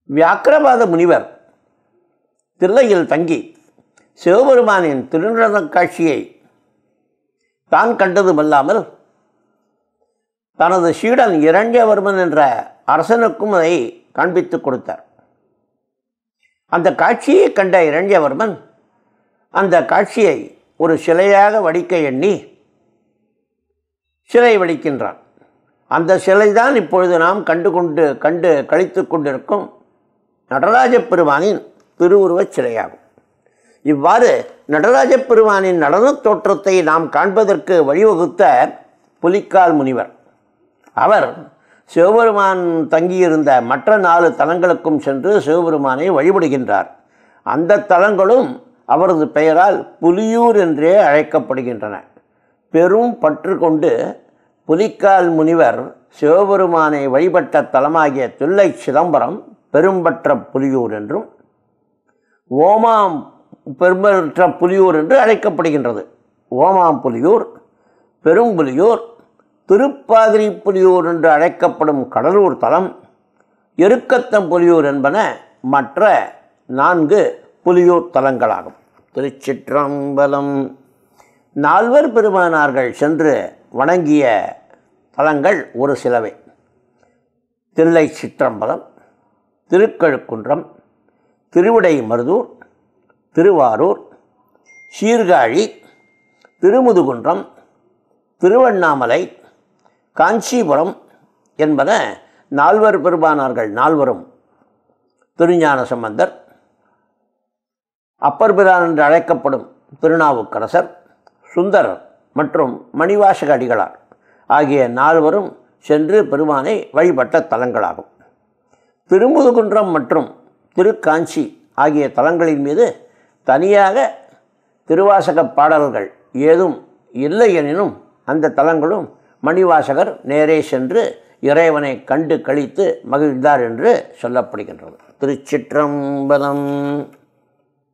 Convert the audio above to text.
வியாக்கிரபாத முனிவர் தில்லையில் தங்கி சிவபெருமானின் திருநடன காட்சியை தான் கண்டதுமல்லாமல் தனது சீடன் இரண்யவர்மன் என்ற அரசனுக்கும் அதை காண்பித்துக் கொடுத்தார் அந்த காட்சியை கண்ட இரண்யவர்மன் அந்த காட்சியை ஒரு சிலையாக வடிக்க எண்ணி சிலை வடிக்கின்றான் அந்த சிலைதான் இப்பொழுது நாம் கண்டு கொண்டு கண்டு கழித்து கொண்டிருக்கும் நடராஜப் பெருமானின் திருவுருவச் சிலையாகும் இவ்வாறு நடராஜப் பெருமானின் நடனத் தோற்றத்தை நாம் காண்பதற்கு வழிவகுத்த புலிக்கால் முனிவர் அவர் சிவபெருமான் தங்கியிருந்த மற்ற நாலு தலங்களுக்கும் சென்று சிவபெருமானை வழிபடுகின்றார் அந்த தலங்களும் அவரது பெயரால் புலியூர் என்றே அழைக்கப்படுகின்றன பெரும் பற்று கொண்டு புலிக்கால் முனிவர் சிவபெருமானை வழிபட்ட தலமாகிய தில்லை சிதம்பரம் பெரும்பற்ற புலியூர் என்றும் ஓமாம் பெரும்பற்ற புலியூர் என்று அழைக்கப்படுகின்றது ஓமாம் புலியூர் பெரும்புலியூர் திருப்பாதிரி புலியூர் என்று அழைக்கப்படும் கடலூர் தலம் எருக்கத்தம் புலியூர் என்பன மற்ற நான்கு புலியூர் தலங்களாகும் திருச்சிற்றம்பலம் நால்வர் பெருமானார்கள் சென்று வணங்கிய தலங்கள் ஒரு சிலவை தில்லை சிற்றம்பலம் திருக்கழுக்குன்றம் திருவிடை மருதூர் திருவாரூர் சீர்காழி திருமுதுகுன்றம் திருவண்ணாமலை காஞ்சிபுரம் என்பன நால்வர் பெருமானார்கள் நால்வரும் திருஞான சம்பந்தர் அப்பர் பிரான் என்று அழைக்கப்படும் திருநாவுக்கரசர் சுந்தரர் மற்றும் மணிவாசக அடிகளார் ஆகிய நால்வரும் சென்று பெருமானை வழிபட்ட தலங்களாகும் திருமுதுகுன்றம் மற்றும் திருக்காஞ்சி ஆகிய தலங்களின் மீது தனியாக திருவாசக பாடல்கள் ஏதும் இல்லை எனினும் அந்த தலங்களும் மணிவாசகர் நேரே சென்று இறைவனை கண்டு கழித்து மகிழ்ந்தார் என்று சொல்லப்படுகின்றது திருச்சிற்றம்பலம்